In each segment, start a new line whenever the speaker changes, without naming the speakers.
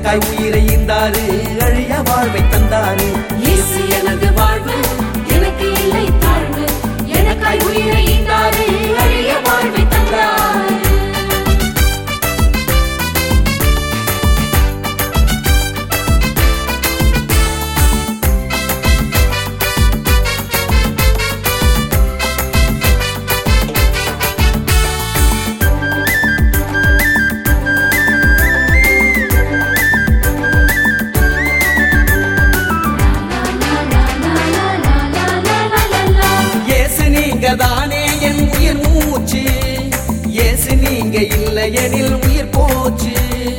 எனக்காய் உயிரை ஈந்தாரு அழிய வாழ்வை தந்தாரு
இயேசு எனது வாழ்வு எனக்கு இல்லை தாழ்வு எனக்காய் உயிரை ஈந்தாரு அழிய வாழ்வை தந்தார்
இயேசு நீங்க தானே என் உயிர் மூச்சு இயேசு நீங்க இல்லை எனில் உயிர் போச்சு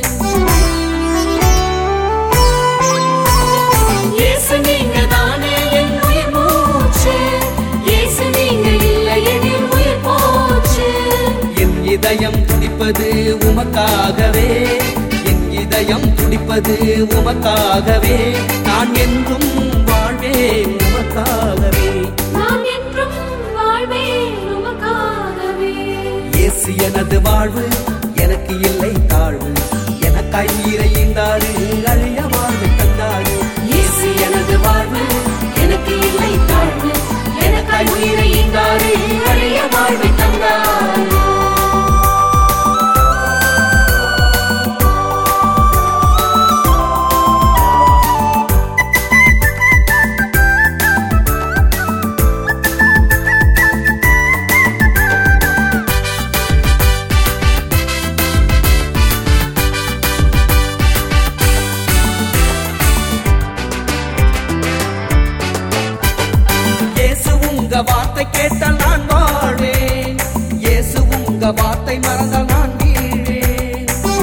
இயேசு நீங்க தானே என் உயிர் மூச்சு இயேசு நீங்க இல்லை எனில் உயிர் போச்சு
என் இதயம் துடிப்பது உமக்காகவே என் இதயம் துடிப்பது உமக்காகவே நான் என்றும் வாழ்வேன் உமக்காகவே
நான் என்றும் வாழ்வேன் உமக்காகவே
இயேசு எனது வாழ்வு எனக்கு இல்லை தாழ்வு எனக்காய் உயிரை ஈந்தாரு அழிய வாழ்வு தந்தாரு
இயேசு எனது வாழ்வு எனக்கு இல்லை தாழ்வு எனக்காய் உயிரை ஈந்தாரு அழிய வாழ்வை தந்தார்
இயேசு உங்க வார்த்தை கேட்டால் நான் வாழ்வேன் இயேசு உங்க வார்த்தை மறந்தால் நான் வீழ்வேன்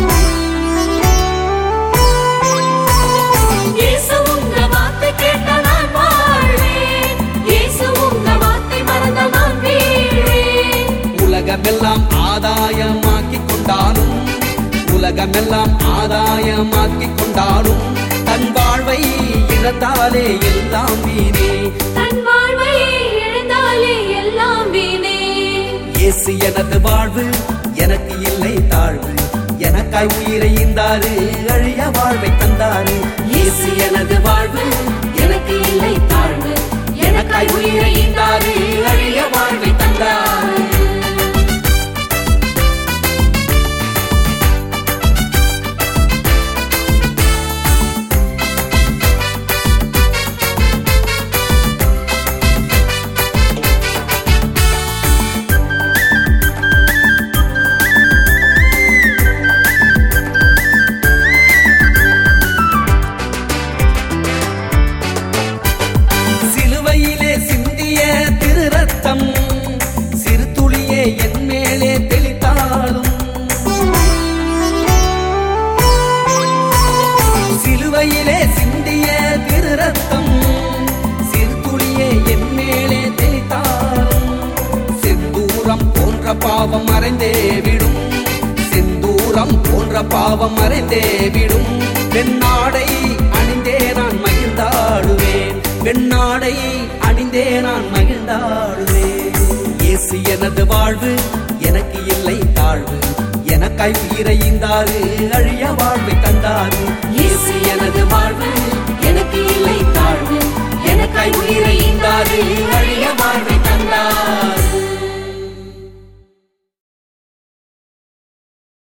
இயேசு உங்க வார்த்தை கேட்டால் நான் வாழ்வேன் இயேசு உங்க வார்த்தை மறந்தால் நான் வீழ்வேன்
உலகமெல்லாம் ஆதாயமாக்கிக் கொண்டாலும் உலகமெல்லாம் ஆதாயமாக்கிக் கொண்டாலும் தன் வாழ்வை இழந்தாலே எல்லாம் வீணே
தன் வாழ்வை இழந்தாலே எல்லாம் வீணே
இயேசு எனது வாழ்வு எனக்கு இல்லை தாழ்வு எனக்காய் உயிரை ஈந்தாரு அழிய வாழ்வை தந்தாரு
இயேசு எனது வாழ்வு எனக்கு இல்லை தாழ்வு எனக்காய் உயிரை ஈந்தாரு அழிய வாழ்வை தந்தார்
சிலுவையிலே சிந்திய திரு ரத்தம் சிறு துளியே என் மேலே தெளித்தாலும் சிலுவையிலே சிந்திய திரு ரத்தம் சிறு துளியே என் மேலே தெளித்தாலும் செந்தூரம் போன்ற பாவம் மறைந்தே விடும் செந்தூரம் போன்ற பாவம் மறைந்தே விடும் பெண்ணாடை அணிந்தே நான் மகிழ்ந்தாடுவேன் பெண்ணாடை அணிந்தே நான் மகிழ்ந்தாடுவேன் இயேசு எனது வாழ்வு எனக்கு இல்லை தாழ்வு எனக்காய் உயிரை ஈந்தாரு அழிய வாழ்வை தந்தாரு
இயேசு எனது வாழ்வு எனக்கு இல்லை தாழ்வு எனக்காய் உயிரை